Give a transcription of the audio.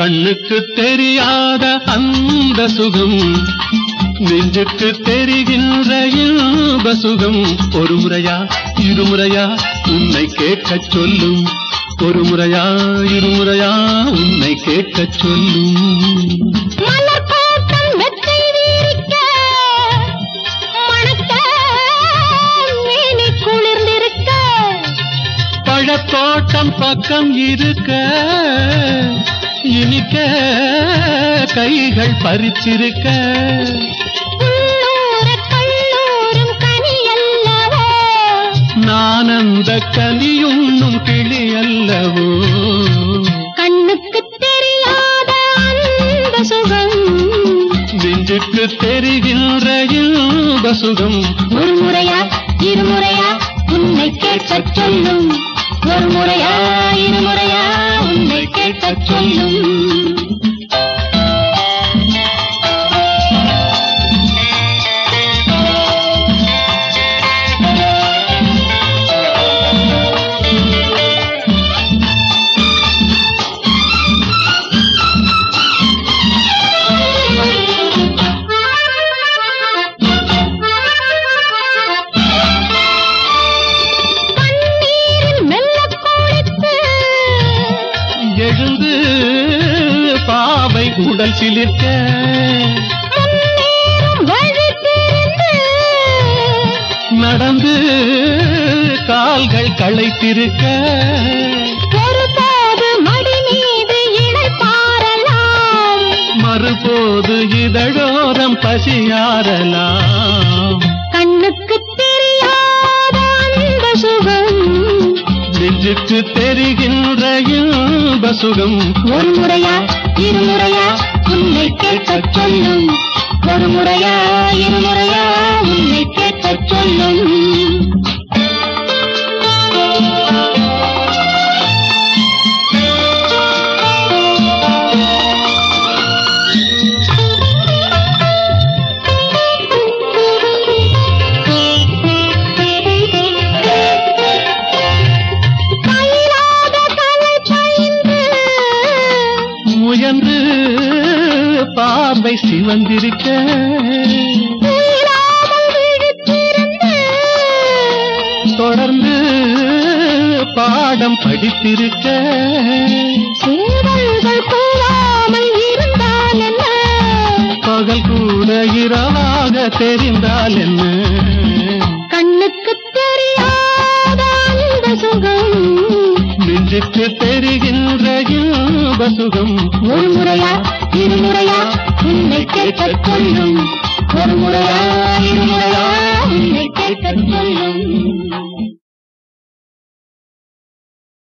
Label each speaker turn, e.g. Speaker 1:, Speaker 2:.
Speaker 1: கண்ணுக்கு தெரியாத அந்த சுகம் நெஞ்சுக்கு தெரிகின்ற இன்ப சுகம் ஒரு முறையா இருமுறையா உன்னை கேட்கச் சொல்லும் ஒரு முறையா இருமுறையா உன்னை கேட்கச் சொல்லும்
Speaker 2: மலர் தோட்டம் மெத்தை வீரிக்க, மணக்க, மேனி குளிர்ந்திருக்க,
Speaker 1: பழத்தோட்டம் பக்கம் இருக்க இனிக்க கைகள் பறிச்சிருக்க
Speaker 2: உள்ளூர கல்லூரும் கனி அல்லவோ,
Speaker 1: நான் அந்த கனியுண்ணும் கிளி அல்லவோ
Speaker 2: கண்ணுக்குத் தெரியாத அந்த சுகம்
Speaker 1: நெஞ்சுக்கு தெரிகின்ற இன்ப சுகம்
Speaker 2: ஒரு முறையா இருமுறையா உன்னை கேட்கச் சொல்லும் ஒரு முறையா இருமுறையா உன்னை கேட்கச் சொல்லும் பன்னீரில் மெல்லக் குளித்து,
Speaker 1: எழுந்து பாவை உடல் சிலிர்க்க
Speaker 2: முன்னேறும் வழி தெரிந்து,
Speaker 1: நடந்து கால்கள் களைத்திருக்க
Speaker 2: ஒருபோது மடி மீது இளைப்பாறலாம்.
Speaker 1: மறுபோது இதழோரம் பசியாரலாம்
Speaker 2: கண்ணுக்குத் தெரியாத அந்த சுகம்
Speaker 1: நெஞ்சுக்கு தெரிகின்ற இன்ப சுகம்
Speaker 2: ஒரு முறையா இருமுறையா உன்னை கேட்கச் சொல்லும் ஒரு முறையா இருமுறையா உன்னை கேட்கச் சொல்லும் பயிலாத கலை பயின்று
Speaker 1: முயன்று பார்வை சிவந்திருக்க
Speaker 2: துயிலாமல் விழித்திருந்து
Speaker 1: தொடர்ந்து பாடம் படித்திருக்க
Speaker 2: சேவல்கள் கூறாமல் இருந்தால் என்ன
Speaker 1: பகல் கூட இரவாக தெரிந்தால் என்ன
Speaker 2: கண்ணுக்குத் தெரியாத அந்த சுகம்
Speaker 1: நெஞ்சுக்கு தெரிகின்ற இன்ப சுகம்
Speaker 2: ஒரு முறையா இருமுறையா உன்னை கேட்கச் சொல்லும் ஒரு முறையா இருமுறையா உன்னை கேட்கச் சொல்லும்